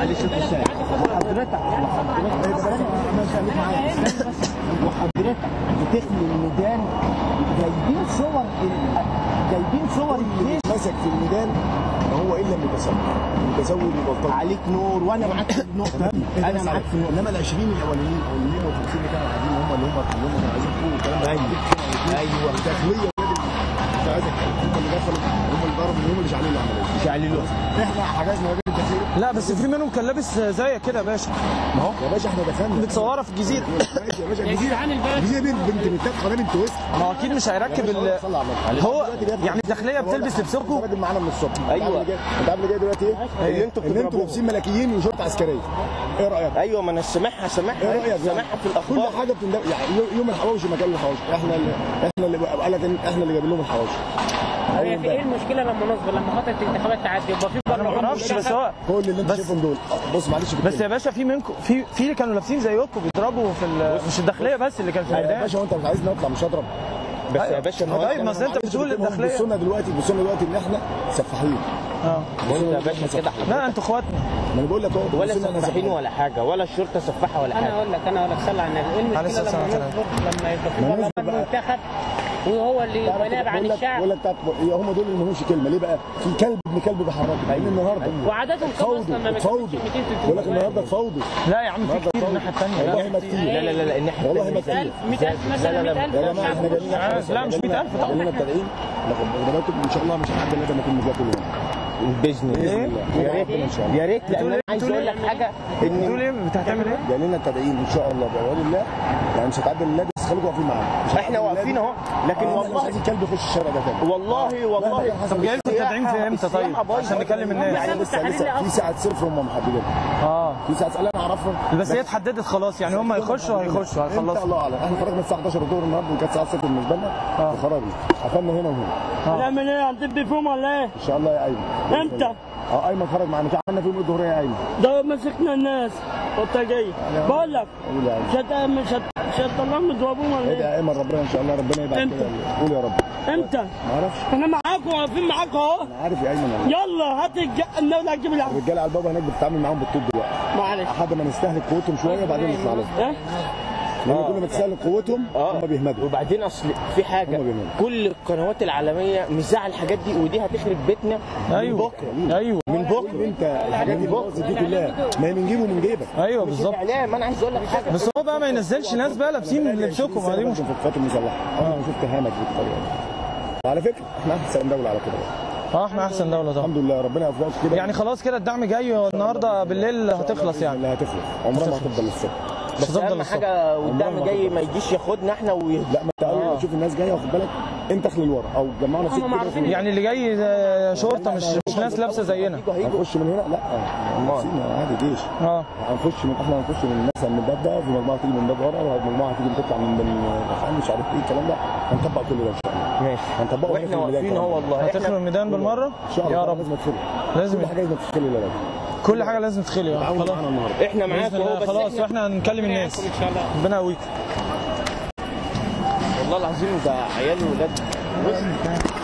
معلش انت الشارع وحضرتك وحضرتك ماشي خليك معايا وحضرتك بتخلي الميدان جايبين صور ال- جايبين صور الجيش مسك في الميدان ما هو الا متسول متسول وبلطجي عليك نور وانا معاك في النقطه انا معاك في النقطه انما ال 20 الاولانيين او ال 150 اللي كانوا قاعدين هم اللي هم كلهم كانوا عايزين فوق والكلام ده ايوه الداخليه مش عايزك هم اللي دخلوا هم اللي ضربوا هم اللي شعلوا العمليه شعللوه احنا حجزنا راجل الداخليه لا بس في منهم كان لابس زيك كده يا باشا ما هو يا باشا احنا دخلنا متصوره في الجزيره ماشي يا باشا الجزيره الجزيره بنت بنت بنتات قناه بنت وسط ما هو اكيد مش هيركب ال... صلى على النبي. هو دلوقتي بياخد- يعني الداخليه بتلبس لبسكم راجل معانا من الصبح أيوة. انت عامل جاي دلوقتي ايه؟ اللي انتوا ان انتوا بتضربوه. لابسين ملكيين وشرطه عسكريه ايه رايك؟ ايوه ما انا سامعها سامعها ايه رايك؟ سامعها في كل الاخبار حاجه بتندب يعني يو- يوم الحواوشي مكان الحواوشي احنا اللي احنا اللي قال لك إن احنا اللي جايبين لهم الحواوشي هي في ايه المشكله لما نصبر لما فتره الانتخابات تعدي يبقى في انا ما اعرفش بس هو كل اللي انت بس- شايفهم دول بص معلش في بس يا الكلمة. باشا في منكم في في اللي كانوا لابسين زيكم بيضربوا في ال... مش الداخليه بس اللي كان في يا الميدان باشا وانت مش عايز نطلع مش هضرب بس يا باشا ما هو طيب ما أصل انت بتقول الداخليه بصوا لنا دلوقتي بصوا لنا دلوقتي ان احنا سفاحين اه وانت يا باشا كده لا انتوا اخواتنا ما انا بقول لك اهو ولا بصوا لنا إحنا سفاحين ولا حاجه ولا الشرطه سفاحه ولا انا حاجه اقول لك انا اقول لك صلي على النبي ايه عليه المشكله الصلاة لما والسلام. نصبر لما يبقى في ما برلمان نصبر بقى. منتخب وهو اللي يبقى نائب عن بقول لك الشعب بقول لك بتاعت هم دول اللي ملهمش كلمه ليه بقى؟ في كلب ابن كلب بيحركوا لان النهارده وعددهم كام اصلا ما اتفاوضوا بيكملش اتفاوضوا 200 بقول لك 300 النهارده اتفاوضوا لا يا عم في كتير الناحيه الثانيه والله ما كتير لا لا لا لا الناحيه والله ما التانية. كتير 100000 مثلا 100000 يا جماعه احنا جايين عارف، لا، مش 100,000 طبعا. جايين التدعيم لكن ان شاء الله مش هنعدي الا لما يكون مذاكر لهم باذن باذن الله الله يا ريت ان شاء الله يا ريت لان انا عايز بتقول اقول لك حاجه بتقول ان ايه انت هتعمل ايه؟ جاي لنا التدعيم ان شاء الله باوامر الله يعني مش هتعدي لله بس خليكم واقفين معانا مش هتعدي احنا لله واقفين دي. اهو لكن آه، مش والله عايزين كلب يخش الشارع ده تاني والله والله طب جاي لكم التدعيم في امتى طيب؟ عشان نكلم الناس يعني لسه لسه في ساعه صفر هم محددين اه في ساعه انا اعرفهم بس هي اتحددت خلاص يعني هم هيخشوا هيخشوا انت هيخلصوا الله اعلم احنا خرجنا الساعه 11 الظهر النهارده وكانت الساعه 6 بالنسبه لنا وخرجنا قفلنا هنا وهنا هنعمل ايه هنطب فيهم ولا ايه؟ ان شاء الله يا ايمن امتى؟ اه ايمن خرج معانا في عملنا فيهم الظهريه يا ايمن ده مسكنا الناس بلطجية بقول لك قول يا ايمن مش هت- مش هت- مش هتطلعهم يضربوهم ولا ايه ده ايه؟ يا ايمن ربنا ان شاء الله ربنا يبعد امتى؟ كده قول يا رب امتى؟ ما اعرفش احنا معاكم واقفين معاكم اهو انا عارف يا ايمن والله. يلا هات الج- النولة هتجيب العب الرجاله على البابا هناك بتتعامل معاهم بالطوب دلوقتي معلش لحد ما نستهلك قوتهم شويه وبعدين نطلع لهم ايه؟ لان كل ما تستهلك قوتهم هم بيهمدوا وبعدين اصل في حاجه هم بيعملوا. كل القنوات العالميه مزعل الحاجات دي ودي هتخرب بيتنا من ايوه بكره ايوه من قول بكره انت الحاجات دي باظت دي كلها ما هي من جيبه من جيبك ايوه مش بالظبط الاعلام انا عايز اقول لك حاجه بس هو بقى ما ينزلش ناس بقى لابسين لبسكم ما دي مشكله في القوات المسلحه انا شفت هامك بالطريقه دي على فكره احنا احسن دوله على كده اه احنا احسن دوله طبعا الحمد لله ربنا يوفقك كده يعني خلاص كده الدعم جاي النهارده بالليل هتخلص يعني اللي هتخلص عمرها ما هتفضل للصبح مش بس هتفضل اهم الصبح حاجه والدعم جاي ما يجيش ياخدنا احنا وي... لا ما انت اول ما تشوف الناس جايه واخد بالك انت اخلي لورا او جمعوا نفسك هم معروفين كده يعني اللي جاي ده شرطه مش مش ناس لابسه زينا هنخش من هنا لا نفسينا عادي جيش اه هنخش من احنا هنخش من مثلا من الباب ده وفي مجموعه تيجي من باب ورا ومجموعه تيجي تطلع من من الخان مش عارف ايه الكلام ده هنطبق كل ده ان شاء الله ماشي هنطبقه واحنا هنا في الميدان واقفين كمان. اهو والله هتخلوا احنا الميدان بالمره ان شاء الله يا رب لازم تدخلي لازم كل حاجه لازم تدخلي لا لا كل حاجه لازم تدخلي اه تعاونوا خلاص معانا النهارده احنا معاك بإذن اهو الله بس خلاص احنا واحنا هنكلم الناس ان شاء الله ربنا يقويك والله العظيم ده عيال ولاد